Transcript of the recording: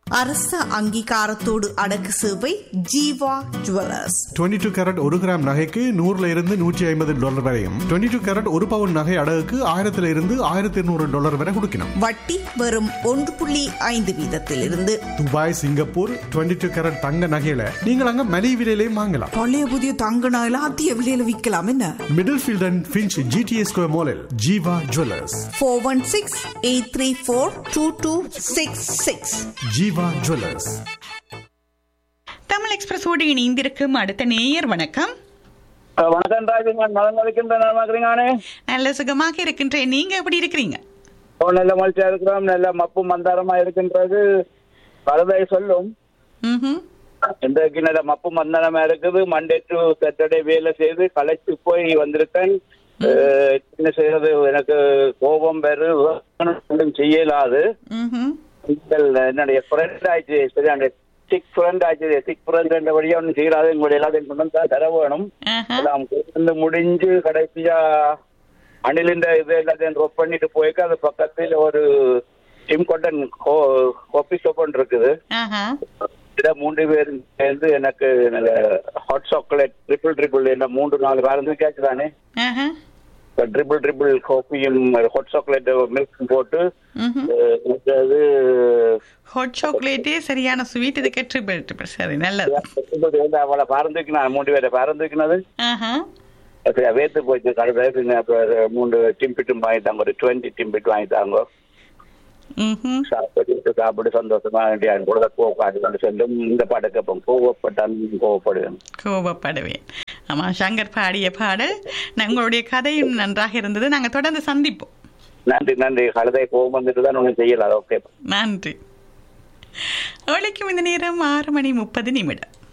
அரச அங்கீகாரத்தோடு அடக்கு சேவை ஜீவா ஜுவல்லர்ஸ் 22 டூ கேரட் ஒரு கிராம் நகைக்கு நூறுல இருந்து நூற்றி ஐம்பது டாலர் வரையும் 22 டூ கேரட் ஒரு பவுன் நகை அடகுக்கு ஆயிரத்துல இருந்து ஆயிரத்தி இருநூறு டாலர் வரை கொடுக்கணும் வட்டி வெறும் ஒன்று புள்ளி ஐந்து வீதத்திலிருந்து துபாய் சிங்கப்பூர் 22 டூ கேரட் தங்க நகையில நீங்கள் அங்க மலிவு விலையிலையும் வாங்கலாம் பழைய புதிய தங்க நகையில அதிக விலையில விற்கலாம் என்ன middle field and Finch GTS square மாலில் Jeeva jewellers four one six eight three four two two six six Jeeva jewellers Tamil எக்ஸ்பிரஸோடு இணைந்திருக்கும் அடுத்த நேயர் வணக்கம் அஹ் வணக்கம் ராஜ் நான் நலன் வலிக்கின்ற நலமாக்குறீங்கானே நல்ல சுகமாக இருக்கின்றேன் நீங்க எப்படி இருக்கிறீங்க ஓ நல்ல மகிழ்ச்சியா இருக்கிறோம் நல்ல மப்பு மந்தாரமா இருக்கின்றது பரதை சொல்லும் ம்ஹும். இன்றைக்கு நல்ல மப்பு மந்தாரமா இருக்குது மண்டே டு சாட்டர்டே வேலை செய்து களைச்சு போய் வந்திருக்கேன் அஹ் என்ன செய்யறது எனக்கு கோபம் பெரு ஒன்றும் செய்யலாது ம்ஹும். நீங்கள் என்னுடைய ஃப்ரெண்ட் ஆயிடுச்சு சரியான சிக் ஃப்ரெண்ட் ஆயிடுச்சு சிக் ஃப்ரெண்ட் என்றபடியா ஒன்றும் செய்யலாது உங்களுடைய எல்லாத்தையும் கொண்டு வந்து தர வேணும் ஆஹா. எல்லாம் வந்து முடிஞ்சு கடைசியா அணிலிந்த இது எல்லாத்தையும் ட்ராப் பண்ணிட்டு போய்க்கு அது பக்கத்தில் ஒரு டிம் கொட்டன் காஃபி ஷாப் ஒன்று இருக்குது ஆஹா. இதை மூன்று பேர் சேர்ந்து எனக்கு ஹாட் சாக்லேட் ட்ரிபிள் ட்ரிபிள் என்ன மூன்று நாலு வேறு கேட்குதானே ஆஹா. ட்ரிபிள் ட்ரிபிள் காஃபியும் ஹாட் சாக்லேட் மில்க் போட்டு ம்ஹும். அஹ், அது ஹாட் சாக்லேட்டே சரியான ஸ்வீட் இதுக்கு ட்ரிபிள் ட்ரிபிள் சரி நல்லது அவளை பறந்துக்கு நான் மூன்று பேரை பறந்துக்கினது ஆஹா. அப்படி வேத்து போச்சு கடைசி அப்புறம் மூணு டிம்பிட்டும் வாங்கிட்டாங்க ஒரு டுவெண்ட்டி டிம்பிட் வாங்கிட்டாங்க ம்ஹும். சாப்பிட்டு சாப்பிட்டு சந்தோஷமா வேண்டிய கூட கோவக்காடு கொண்டு செல்லும் இந்த பாட்டுக்கு அப்போ கோவப்பட்டான் கோவப்படுவேன் கோபப்படுவேன் ஆமா சங்கர் பாடிய பாடல் நான் உங்களுடைய கதையும் நன்றாக இருந்தது நாங்க தொடர்ந்து சந்திப்போம் நன்றி நன்றி கழுதை கோவம் வந்துட்டு தான் ஒன்றும் செய்யல ஓகே நன்றி ஒழிக்கும் இந்த நேரம் ஆறு மணி முப்பது நிமிடம்